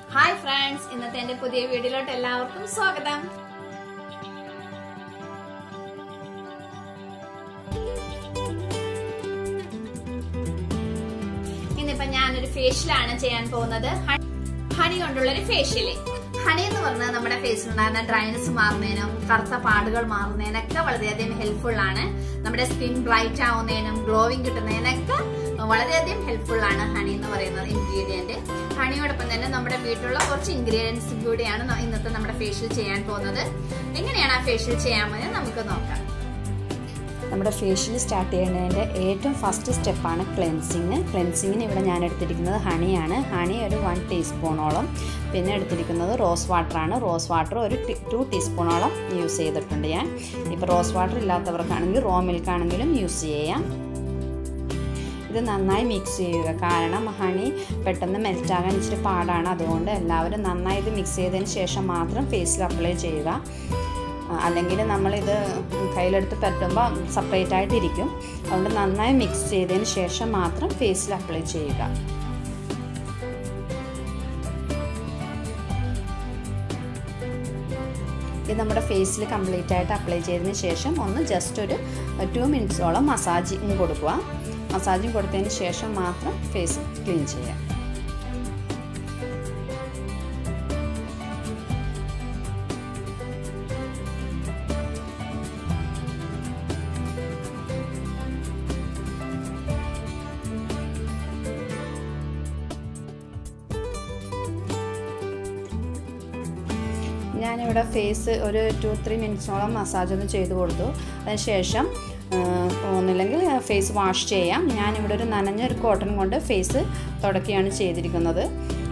hi friends ഇന്നത്തെ എന്റെ പുതിയ വീഡിയോയിലോട്ട് എല്ലാവർക്കും സ്വാഗതം ഇന്നിപ്പോ ഞാനൊരു ഫേഷ്യലാണ് ചെയ്യാൻ പോകുന്നത് ഹ- ഹണി കൊണ്ടുള്ള ഒരു ഫേഷ്യല് ഹണി എന്ന് പറഞ്ഞാൽ നമ്മുടെ ഫേസിലുണ്ടാകുന്ന ഡ്രൈനസ് മാറുന്നതിനും കറുത്ത പാടുകൾ മാറുന്നതിനൊക്കെ വളരെയധികം ഹെൽപ്ഫുൾ ആണ് നമ്മുടെ സ്കിൻ ബ്രൈറ്റ് ആവുന്നതിനും ഗ്ലോവിങ് കിട്ടുന്നതിനൊക്കെ വളരെയധികം ഹെൽപ്ഫുൾ ആണ് ഹണി എന്ന് പറയുന്നത് ഇൻഗ്രീഡിയന്റ് ഹണിയോടൊപ്പം തന്നെ നമ്മുടെ വീട്ടിലുള്ള കുറച്ച് ഇൻഗ്രീഡിയൻസും കൂടിയാണ് ന- ഇന്നത്തെ നമ്മുടെ ഫേഷ്യൽ ചെയ്യാൻ പോകുന്നത് എങ്ങനെയാണ് ആ ഫേഷ്യൽ ചെയ്യാമെന്ന് നമുക്ക് നോക്കാം നമ്മുടെ ഫേഷ്യൽ സ്റ്റാർട്ട് ചെയ്യുന്നതിൻ്റെ ഏറ്റവും ഫസ്റ്റ് സ്റ്റെപ്പാണ് ക്ലെൻസിങ് ക്ലെൻസിങ്ങിന് ഇവിടെ ഞാൻ എടുത്തിരിക്കുന്നത് ഹണിയാണ് ഹണി ഒരു വൺ ടീസ്പൂണോളം പിന്നെ എടുത്തിരിക്കുന്നത് റോസ് വാട്ടറാണ് റോസ് വാട്ടർ ഒരു ടു ടീസ്പൂണോളം യൂസ് ചെയ്തിട്ടുണ്ട് ഞാൻ ഇപ്പോൾ റോസ് വാട്ടർ ഇല്ലാത്തവർക്കാണെങ്കിൽ റോ മിൽക്ക് ആണെങ്കിലും യൂസ് ചെയ്യാം ഇത് നന്നായി മിക്സ് ചെയ്യുക കാരണം ഹണി പെട്ടെന്ന് മെൽറ്റാകാൻ ഇച്ചിരി പാടാണ് അതുകൊണ്ട് എല്ലാവരും നന്നായി ഇത് മിക്സ് ചെയ്തതിന് ശേഷം മാത്രം ഫേസിൽ അപ്ലൈ ചെയ്യുക അല്ലെങ്കിൽ നമ്മളിത് കയ്യിലെടുത്ത് പറ്റുമ്പോൾ സെപ്പറേറ്റ് ആയിട്ടിരിക്കും അതുകൊണ്ട് നന്നായി മിക്സ് ചെയ്തതിന് ശേഷം മാത്രം ഫേസിൽ അപ്ലൈ ചെയ്യുക ഇത് നമ്മുടെ ഫേസിൽ കംപ്ലീറ്റ് ആയിട്ട് അപ്ലൈ ചെയ്തതിന് ശേഷം ഒന്ന് ജസ്റ്റ് ഒരു ടു മിനിറ്റ്സോളം മസാജിങ് കൊടുക്കുക മസാജിങ് കൊടുത്തതിന് ശേഷം മാത്രം ഫേസ് ക്ലീൻ ചെയ്യാം ഞാനിവിടെ ഫേസ് ഒരു ടു ത്രീ മിനിറ്റ്സോളം മസാജ് ഒന്ന് ചെയ്ത് കൊടുത്തു അതിനുശേഷം ഒന്നില്ലെങ്കിൽ ഫേസ് വാഷ് ചെയ്യാം ഞാനിവിടെ ഒരു നനഞ്ഞ ഒരു കോട്ടൺ കൊണ്ട് ഫേസ് തുടക്കുകയാണ് ചെയ്തിരിക്കുന്നത്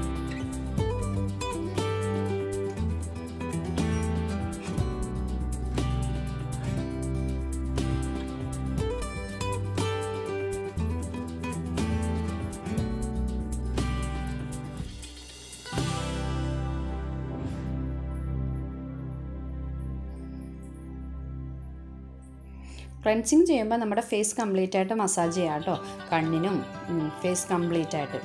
ക്ലെൻസിങ് ചെയ്യുമ്പോൾ നമ്മുടെ ഫേസ് കംപ്ലീറ്റ് ആയിട്ട് മസാജ് ചെയ്യാം കേട്ടോ കണ്ണിനും ഫേസ് കംപ്ലീറ്റ് ആയിട്ട്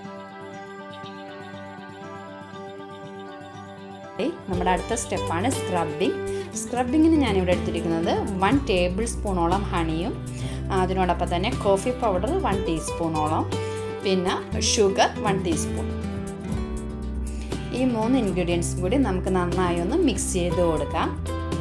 നമ്മുടെ അടുത്ത സ്റ്റെപ്പാണ് സ്ക്രബിങ് സ്ക്രബിങ്ങിന് ഞാനിവിടെ എടുത്തിരിക്കുന്നത് വൺ ടേബിൾ സ്പൂണോളം ഹണിയും അതിനോടൊപ്പം തന്നെ കോഫി പൗഡർ വൺ ടീസ്പൂണോളം പിന്നെ ഷുഗർ വൺ ടീസ്പൂൺ ഈ മൂന്ന് ഇൻഗ്രീഡിയൻസും കൂടി നമുക്ക് നന്നായി ഒന്ന് മിക്സ് ചെയ്ത് കൊടുക്കാം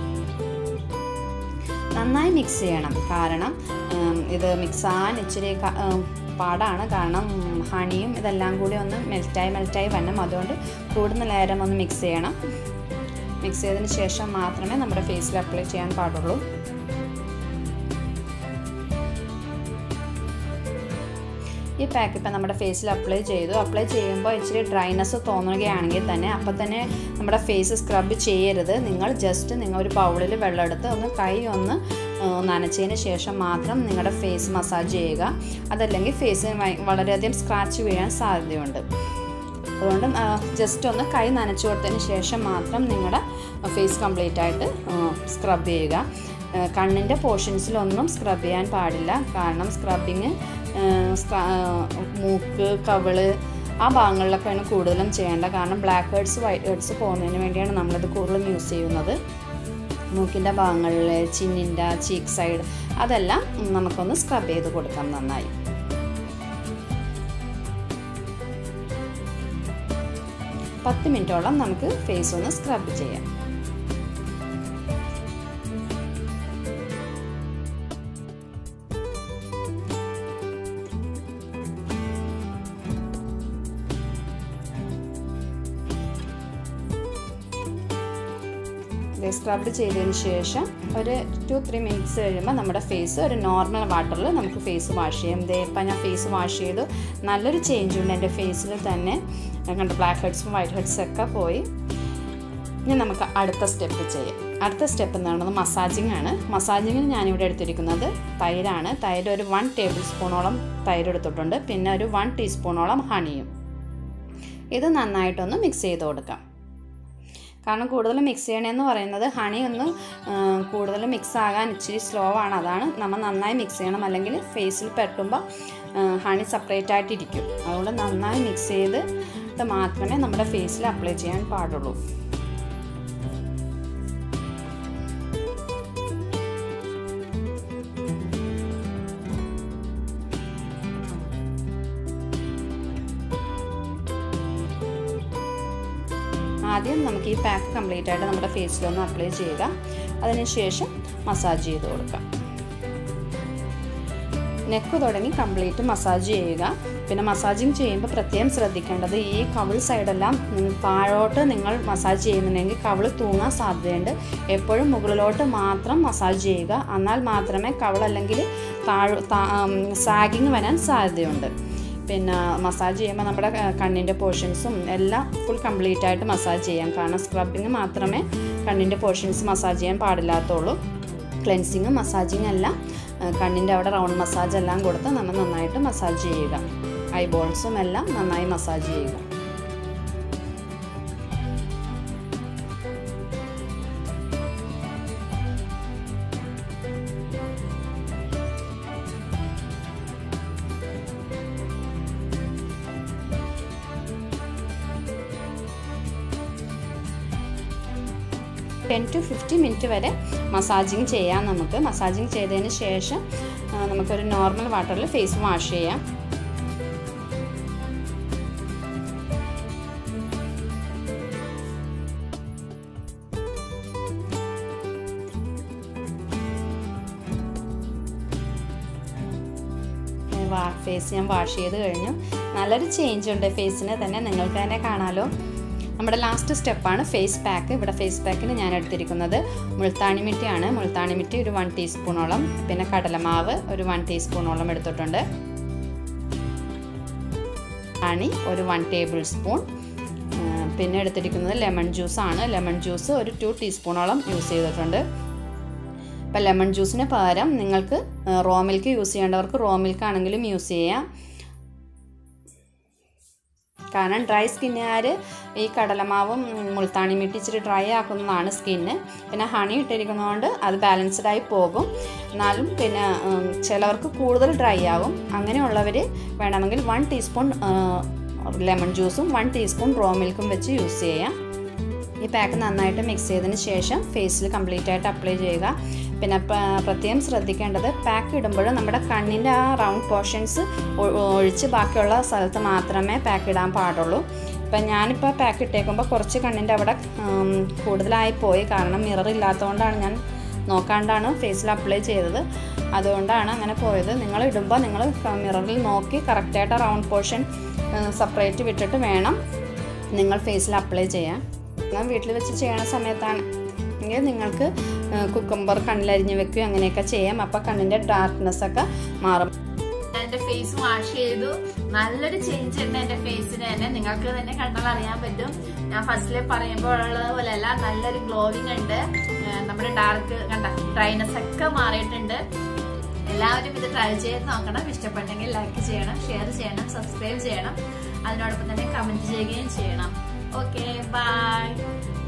നന്നായി മിക്സ് ചെയ്യണം കാരണം ഇത് മിക്സാൻ ഇച്ചിരി പാടാണ് കാരണം ഹണിയും ഇതെല്ലാം കൂടി ഒന്ന് മെൽറ്റായി മെൽറ്റായി വരണം അതുകൊണ്ട് കൂടുതൽ നേരം ഒന്ന് മിക്സ് ചെയ്യണം മിക്സ് ചെയ്തതിന് ശേഷം മാത്രമേ നമ്മുടെ ഫേസിൽ അപ്ലൈ ചെയ്യാൻ പാടുള്ളൂ ഈ പാക്ക് ഇപ്പം നമ്മുടെ ഫേസിൽ അപ്ലൈ ചെയ്തു അപ്ലൈ ചെയ്യുമ്പോൾ ഇച്ചിരി ഡ്രൈനെസ് തോന്നുകയാണെങ്കിൽ തന്നെ അപ്പം തന്നെ നമ്മുടെ ഫേസ് സ്ക്രബ് ചെയ്യരുത് നിങ്ങൾ ജസ്റ്റ് നിങ്ങൾ ഒരു ബൗളിൽ വെള്ളം എടുത്ത് ഒന്ന് കൈ ഒന്ന് നനച്ചതിന് ശേഷം മാത്രം നിങ്ങളുടെ ഫേസ് മസാജ് ചെയ്യുക അതല്ലെങ്കിൽ ഫേസിന് വളരെയധികം സ്ക്രാച്ച് വീഴാൻ സാധ്യതയുണ്ട് അതുകൊണ്ട് ജസ്റ്റ് ഒന്ന് കൈ നനച്ചു കൊടുത്തതിന് ശേഷം മാത്രം നിങ്ങളുടെ ഫേസ് കംപ്ലീറ്റ് ആയിട്ട് സ്ക്രബ് ചെയ്യുക കണ്ണിൻ്റെ പോർഷൻസിലൊന്നും സ്ക്രബ് ചെയ്യാൻ പാടില്ല കാരണം സ്ക്രബിങ് മൂക്ക് കവിള് ആ ഭാഗങ്ങളിലൊക്കെയാണ് കൂടുതലും ചെയ്യേണ്ട കാരണം ബ്ലാക്ക് ഹെഡ്സ് വൈറ്റ് ഹെഡ്സ് പോകുന്നതിന് വേണ്ടിയാണ് നമ്മളിത് കൂടുതലും യൂസ് ചെയ്യുന്നത് മൂക്കിൻ്റെ ഭാഗങ്ങളിൽ ചിന്നിൻ്റെ ചീക്ക് സൈഡ് അതെല്ലാം നമുക്കൊന്ന് സ്ക്രബ് ചെയ്ത് കൊടുക്കാം നന്നായി പത്ത് മിനിറ്റോളം നമുക്ക് ഫേസ് ഒന്ന് സ്ക്രബ് ചെയ്യാം സ്ക്രബ് ചെയ്തതിന് ശേഷം ഒരു ടു ത്രീ മിനിറ്റ്സ് കഴിയുമ്പോൾ നമ്മുടെ ഫേസ് ഒരു നോർമൽ വാട്ടറിൽ നമുക്ക് ഫേസ് വാഷ് ചെയ്യാം ഇതേ ഇപ്പം ഞാൻ ഫേസ് വാഷ് ചെയ്തു നല്ലൊരു ചേഞ്ച് ഉണ്ട് എൻ്റെ ഫേസിൽ തന്നെ കണ്ട ബ്ലാക്ക് ഹെഡ്സും വൈറ്റ് ഹെഡ്സും ഒക്കെ പോയി ഇനി നമുക്ക് അടുത്ത സ്റ്റെപ്പ് ചെയ്യാം അടുത്ത സ്റ്റെപ്പ് എന്ന് പറയുന്നത് മസാജിങ് ആണ് മസാജിങ്ങിന് ഞാനിവിടെ എടുത്തിരിക്കുന്നത് തൈരാണ് തൈര് ഒരു വൺ ടേബിൾ സ്പൂണോളം തൈര് എടുത്തിട്ടുണ്ട് പിന്നെ ഒരു വൺ ടീസ്പൂണോളം ഹണിയും ഇത് നന്നായിട്ടൊന്ന് മിക്സ് ചെയ്ത് കൊടുക്കാം കാരണം കൂടുതൽ മിക്സ് ചെയ്യണമെന്ന് പറയുന്നത് ഹണി ഒന്ന് കൂടുതൽ മിക്സ് ആകാൻ ഇച്ചിരി സ്ലോ ആണ് അതാണ് നമ്മൾ നന്നായി മിക്സ് ചെയ്യണം അല്ലെങ്കിൽ ഫേസിൽ പെട്ടുമ്പോൾ ഹണി സെപ്പറേറ്റ് ആയിട്ടിരിക്കും അതുകൊണ്ട് നന്നായി മിക്സ് ചെയ്ത് എടുത്ത് മാത്രമേ നമ്മുടെ ഫേസിൽ അപ്ലൈ ചെയ്യാൻ പാടുള്ളൂ ആദ്യം നമുക്ക് ഈ പാക്ക് കംപ്ലീറ്റ് ആയിട്ട് നമ്മുടെ ഫേസിലൊന്ന് അപ്ലൈ ചെയ്യുക അതിനുശേഷം മസാജ് ചെയ്ത് കൊടുക്കാം നെക്ക് തുടങ്ങി കംപ്ലീറ്റ് മസാജ് ചെയ്യുക പിന്നെ മസാജിങ് ചെയ്യുമ്പോൾ പ്രത്യേകം ശ്രദ്ധിക്കേണ്ടത് ഈ കവിൾ സൈഡെല്ലാം താഴോട്ട് നിങ്ങൾ മസാജ് ചെയ്യുന്നുണ്ടെങ്കിൽ കവിൾ തൂങ്ങാൻ സാധ്യതയുണ്ട് എപ്പോഴും മുകളിലോട്ട് മാത്രം മസാജ് ചെയ്യുക എന്നാൽ മാത്രമേ കവിൾ അല്ലെങ്കിൽ താഴ് സാഗിങ് വരാൻ സാധ്യതയുണ്ട് പിന്നെ മസാജ് ചെയ്യുമ്പോൾ നമ്മുടെ കണ്ണിൻ്റെ പോർഷൻസും എല്ലാം ഫുൾ കംപ്ലീറ്റ് ആയിട്ട് മസാജ് ചെയ്യാം കാരണം സ്ക്രബിങ് മാത്രമേ കണ്ണിൻ്റെ പോർഷൻസ് മസാജ് ചെയ്യാൻ പാടില്ലാത്തുള്ളൂ ക്ലെൻസിങ്ങും മസാജിങ് എല്ലാം കണ്ണിൻ്റെ അവിടെ റൗണ്ട് മസാജ് എല്ലാം കൊടുത്ത് നമ്മൾ നന്നായിട്ട് മസാജ് ചെയ്യുക ഐബോൾസും എല്ലാം നന്നായി മസാജ് ചെയ്യുക ടെൻ ടു ഫിഫ്റ്റി മിനിറ്റ് വരെ മസാജിങ് ചെയ്യാം നമുക്ക് മസാജിങ് ചെയ്തതിന് ശേഷം നമുക്കൊരു നോർമൽ വാട്ടറിൽ ഫേസ് വാഷ് ചെയ്യാം ഫേസ് ഞാൻ വാഷ് ചെയ്ത് കഴിഞ്ഞു നല്ലൊരു ചേഞ്ച് ഉണ്ട് ഫേസിന് തന്നെ നിങ്ങൾക്ക് തന്നെ കാണാമല്ലോ നമ്മുടെ ലാസ്റ്റ് സ്റ്റെപ്പാണ് ഫേസ് പാക്ക് ഇവിടെ ഫേസ് പാക്കിന് ഞാൻ എടുത്തിരിക്കുന്നത് മുൾത്താണി മിറ്റിയാണ് മുൾത്താണി മിറ്റി ഒരു വൺ ടീസ്പൂണോളം പിന്നെ കടലമാവ് ഒരു വൺ ടീസ്പൂണോളം എടുത്തിട്ടുണ്ട് ഹണി ഒരു വൺ ടേബിൾ സ്പൂൺ പിന്നെ എടുത്തിരിക്കുന്നത് ലെമൺ ജ്യൂസാണ് ലെമൺ ജ്യൂസ് ഒരു ടു ടീസ്പൂണോളം യൂസ് ചെയ്തിട്ടുണ്ട് ഇപ്പം ലെമൺ ജ്യൂസിന് പകരം നിങ്ങൾക്ക് റോ മിൽക്ക് യൂസ് ചെയ്യേണ്ടവർക്ക് റോ മിൽക്ക് ആണെങ്കിലും യൂസ് ചെയ്യാം കാരണം ഡ്രൈ സ്കിന്നുകാർ ഈ കടലമാവും മുൾത്താണി മിട്ടി ഇച്ചിരി ഡ്രൈ ആക്കുന്നതാണ് സ്കിന്ന് പിന്നെ ഹണി ഇട്ടിരിക്കുന്നതുകൊണ്ട് അത് ബാലൻസ്ഡ് ആയി പോകും എന്നാലും പിന്നെ ചിലവർക്ക് കൂടുതൽ ഡ്രൈ ആകും അങ്ങനെയുള്ളവർ വേണമെങ്കിൽ വൺ ടീസ്പൂൺ ലെമൺ ജ്യൂസും വൺ ടീസ്പൂൺ റോ മിൽക്കും വെച്ച് യൂസ് ചെയ്യാം ഈ പാക്ക് നന്നായിട്ട് മിക്സ് ചെയ്തതിന് ശേഷം ഫേസിൽ കംപ്ലീറ്റ് ആയിട്ട് അപ്ലൈ ചെയ്യുക പിന്നെ പ്രത്യേകം ശ്രദ്ധിക്കേണ്ടത് പാക്ക് ഇടുമ്പോൾ നമ്മുടെ കണ്ണിൻ്റെ ആ റൗണ്ട് പോർഷൻസ് ഒഴിച്ച് ബാക്കിയുള്ള സ്ഥലത്ത് മാത്രമേ പാക്ക് ഇടാൻ പാടുള്ളൂ ഇപ്പം ഞാനിപ്പോൾ പാക്ക് ഇട്ടേക്കുമ്പോൾ കുറച്ച് കണ്ണിൻ്റെ അവിടെ കൂടുതലായി പോയി കാരണം മിറർ ഇല്ലാത്തതുകൊണ്ടാണ് ഞാൻ നോക്കാണ്ടാണ് ഫേസിൽ അപ്ലൈ ചെയ്തത് അതുകൊണ്ടാണ് അങ്ങനെ പോയത് നിങ്ങൾ ഇടുമ്പോൾ നിങ്ങൾ മിററിൽ നോക്കി കറക്റ്റായിട്ട് റൗണ്ട് പോർഷൻ സെപ്പറേറ്റ് വിട്ടിട്ട് വേണം നിങ്ങൾ ഫേസിൽ അപ്ലൈ ചെയ്യാൻ ഞാൻ വീട്ടിൽ വെച്ച് ചെയ്യണ സമയത്താണ് എങ്കിൽ നിങ്ങൾക്ക് കുക്കമ്പർ കണ്ണിലരിഞ്ഞ് വെക്കുകയും അങ്ങനെയൊക്കെ ചെയ്യാം അപ്പോൾ കണ്ണിൻ്റെ ഡാർക്ക്നെസ് ഒക്കെ മാറും എന്റെ ഫേസ് വാഷ് ചെയ്തു നല്ലൊരു ചേഞ്ച് ഉണ്ട് എന്റെ ഫേസിന് തന്നെ നിങ്ങൾക്ക് തന്നെ കണ്ടാൽ അറിയാൻ പറ്റും ഞാൻ ഫസ്റ്റിലെ പറയുമ്പോൾ ഉള്ളത് പോലെയല്ല നല്ലൊരു ഗ്ലോവിങ് ഉണ്ട് നമ്മുടെ ഡാർക്ക് കണ്ട ഡ്രൈനസ് ഒക്കെ മാറിയിട്ടുണ്ട് എല്ലാവരും ഇത് ട്രൈ ചെയ്ത് നോക്കണം ഇഷ്ടപ്പെട്ടെങ്കിൽ ലൈക്ക് ചെയ്യണം ഷെയർ ചെയ്യണം സബ്സ്ക്രൈബ് ചെയ്യണം അതിനോടൊപ്പം തന്നെ കമന്റ് ചെയ്യുകയും ചെയ്യണം ഓക്കെ ബൈ